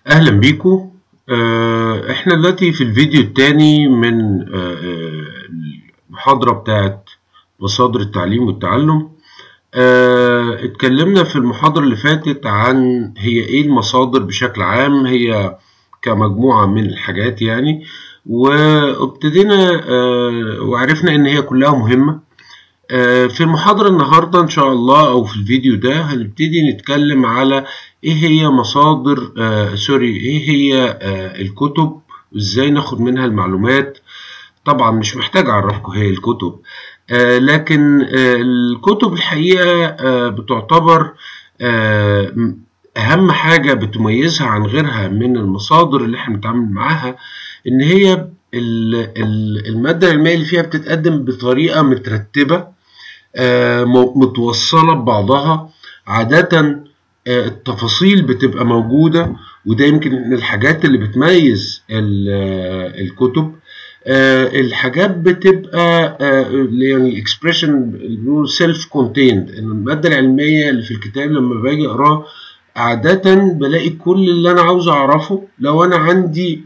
أهلا بيكم آه، احنا دلوقتي في الفيديو الثاني من آه، آه، المحاضرة بتاعت مصادر التعليم والتعلم آه، اتكلمنا في المحاضرة اللي فاتت عن هي ايه المصادر بشكل عام هي كمجموعة من الحاجات يعني وابتدينا آه، وعرفنا ان هي كلها مهمة آه، في المحاضرة النهاردة إن شاء الله أو في الفيديو ده هنبتدي نتكلم على إيه هي مصادر آه سوري إيه هي آه الكتب وإزاي ناخد منها المعلومات طبعا مش محتاج أعرفكم هي الكتب آه لكن آه الكتب الحقيقة آه بتعتبر آه أهم حاجة بتميزها عن غيرها من المصادر اللي احنا بنتعامل معاها إن هي ال- ال- المادة العلمية اللي فيها بتتقدم بطريقة مترتبة آه، م- متوصلة ببعضها عادة آه، التفاصيل بتبقى موجودة وده يمكن من الحاجات اللي بتميز ال- آه، الكتب آه، الحاجات بتبقى آه، يعني اكسبريشن سيلف كونتيند المادة العلمية اللي في الكتاب لما باجي اقراه عادة بلاقي كل اللي انا عاوز اعرفه لو انا عندي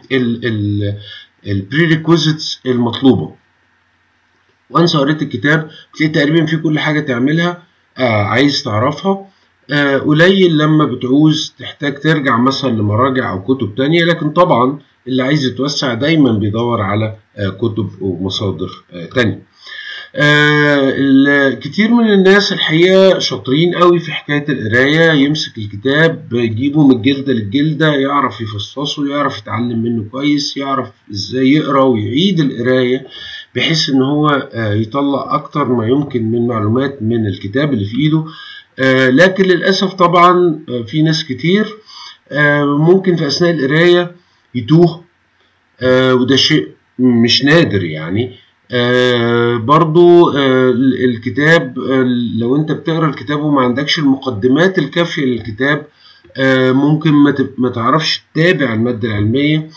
البريريكوزيتس المطلوبة وانس قريت الكتاب تلاقي تقريبا في كل حاجه تعملها آه عايز تعرفها آه قليل لما بتعوز تحتاج ترجع مثلا لمراجع او كتب تانية لكن طبعا اللي عايز يتوسع دايما بيدور على آه كتب ومصادر آه تانية آه ال- كتير من الناس الحقيقة شاطرين قوي في حكاية القراية يمسك الكتاب يجيبه من الجلدة للجلدة يعرف يفصصه يعرف يتعلم منه كويس يعرف ازاي يقرا ويعيد القراية بحيث ان هو آه، يطلع اكتر ما يمكن من معلومات من الكتاب اللي في ايده آه، لكن للاسف طبعا آه، في ناس كتير آه، ممكن في اثناء القرايه يتوه آه، وده شيء مش نادر يعني آه، برضو آه، ال- الكتاب آه، لو انت بتقرا الكتاب وما عندكش المقدمات الكافيه للكتاب آه، ممكن ما تب- ما تعرفش تتابع الماده العلميه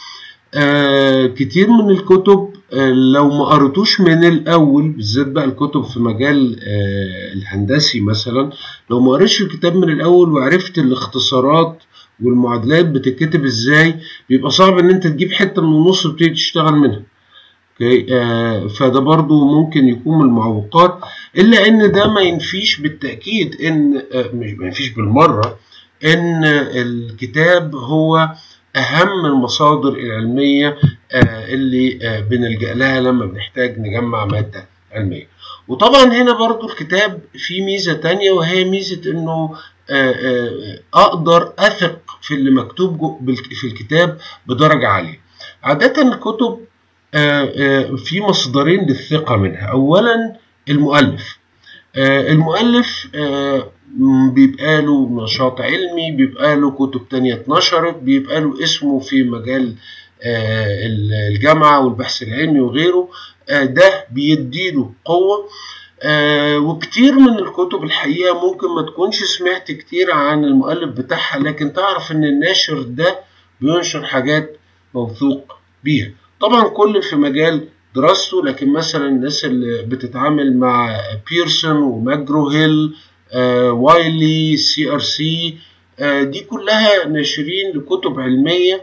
آه كتير من الكتب آه لو ما قريتوش من الأول بالذات بقى الكتب في مجال آه الهندسي مثلا لو ما قريتش الكتاب من الأول وعرفت الاختصارات والمعادلات بتتكتب ازاي بيبقى صعب ان انت تجيب حتة من النص وتبتدي تشتغل منها اوكي آه فده برضو ممكن يكون من المعوقات الا ان ده ما ينفيش بالتأكيد ان آه مش ما ينفيش بالمرة ان الكتاب هو اهم المصادر العلميه آه، اللي آه، بنلجا لها لما بنحتاج نجمع ماده علميه وطبعا هنا برضو الكتاب فيه ميزه تانية وهي ميزه انه آه، آه، اقدر اثق في اللي مكتوب جو- بالك- في الكتاب بدرجه عاليه عاده الكتب آه، آه، في مصدرين للثقه منها اولا المؤلف آه، المؤلف آه، م- بيبقى له نشاط علمي بيبقى له كتب تانية اتنشرت بيبقى له اسمه في مجال آه، ال- الجامعة والبحث العلمي وغيره آه، ده بيديله قوة آه، وكتير من الكتب الحقيقة ممكن ما تكونش سمعت كتير عن المؤلف بتاعها لكن تعرف ان الناشر ده بينشر حاجات موثوق بيها طبعا كل في مجال دراسته لكن مثلا الناس اللي بتتعامل مع بيرسون وماجرو هيل آه، وايلي سي ار سي آه، دي كلها ناشرين لكتب علمية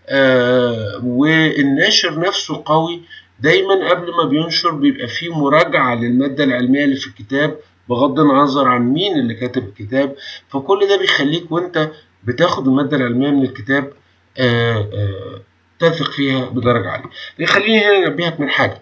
آه، والناشر نفسه قوي دايما قبل ما بينشر بيبقى فيه مراجعة للمادة العلمية اللي في الكتاب بغض النظر عن مين اللي كاتب الكتاب فكل ده بيخليك وانت بتاخد المادة العلمية من الكتاب آه، آه، تثق فيها بدرجة عالية يخليني هنا انبهك من حاجة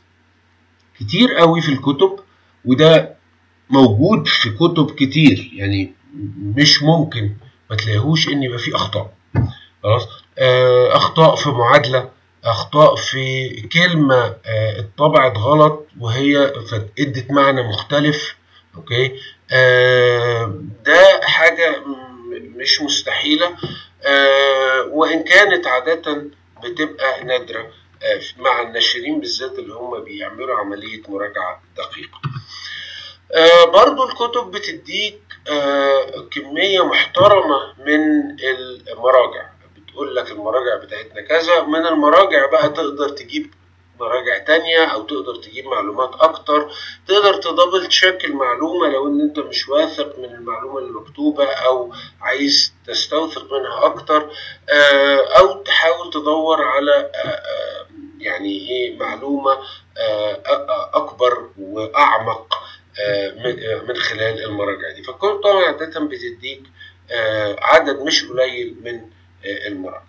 كتير قوي في الكتب وده موجود في كتب كتير يعني مش ممكن ما تلاقيهوش ان يبقى فيه اخطاء خلاص آه، اخطاء في معادله اخطاء في كلمه آه، اتطبعت غلط وهي ادت معنى مختلف اوكي آه، ده حاجه م- مش مستحيله آه، وان كانت عاده بتبقى نادره آه، مع الناشرين بالذات اللي هم بيعملوا عمليه مراجعه دقيقه آه، برضو الكتب بتديك آه، كمية محترمة من المراجع بتقول لك المراجع بتاعتنا كذا من المراجع بقى تقدر تجيب مراجع تانية او تقدر تجيب معلومات اكتر تقدر تدبل تشيك المعلومة لو ان انت مش واثق من المعلومة اللي مكتوبة او عايز تستوثق منها اكتر او تحاول تدور على يعني ايه معلومة اكبر واعمق من خلال المراجع دي فكل طبعا عادة بتديك عدد مش قليل من المراجع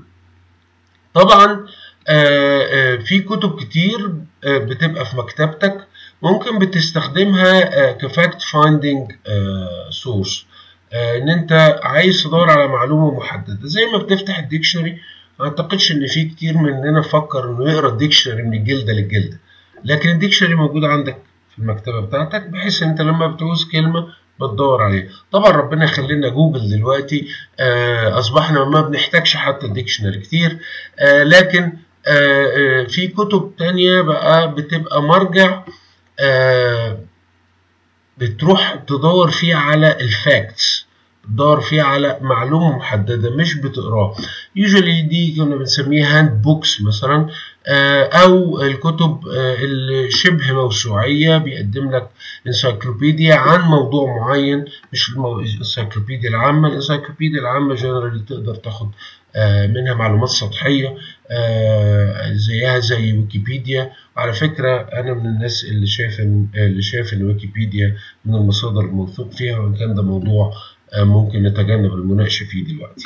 طبعا في كتب كتير بتبقى في مكتبتك ممكن بتستخدمها كفاكت فايندنج سورس ان انت عايز تدور على معلومه محدده زي ما بتفتح الديكشنري ما اعتقدش ان في كتير مننا فكر انه يقرا الديكشنري من الجلده للجلده لكن الديكشنري موجود عندك في المكتبه بتاعتك بحيث انت لما بتعوز كلمه بتدور عليه طبعا ربنا يخلينا جوجل دلوقتي آه اصبحنا ما بنحتاجش حتى الديكشنري كتير آه لكن آه في كتب تانية بقى بتبقى مرجع بتروح تدور فيها على الفاكتس بتدور فيها على معلومة محددة مش بتقراها يوجولي دي كنا بنسميها هاند بوكس مثلا أو الكتب اللي شبه موسوعية بيقدم لك انسايكلوبيديا عن موضوع معين مش الانسايكلوبيديا العامة الانسايكلوبيديا العامة جنرالي تقدر تاخد منها معلومات سطحية زيها زي ويكيبيديا وعلى فكرة أنا من الناس اللي شايف إن اللي شايف إن ويكيبيديا من المصادر الموثوق فيها وإن كان ده موضوع ممكن نتجنب المناقشة فيه دلوقتي.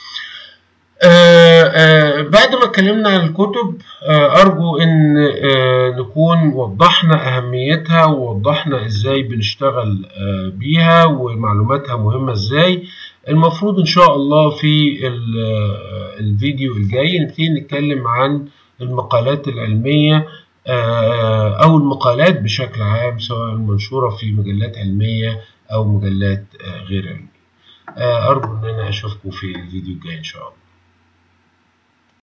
آآ آآ بعد ما اتكلمنا عن الكتب أرجو إن نكون وضحنا أهميتها ووضحنا إزاي بنشتغل بيها ومعلوماتها مهمة إزاي. المفروض إن شاء الله في الفيديو الجاي نبتدي نتكلم عن المقالات العلمية أو المقالات بشكل عام سواء منشورة في مجلات علمية أو مجلات غير علمية أرجو إن أنا أشوفكم في الفيديو الجاي إن شاء الله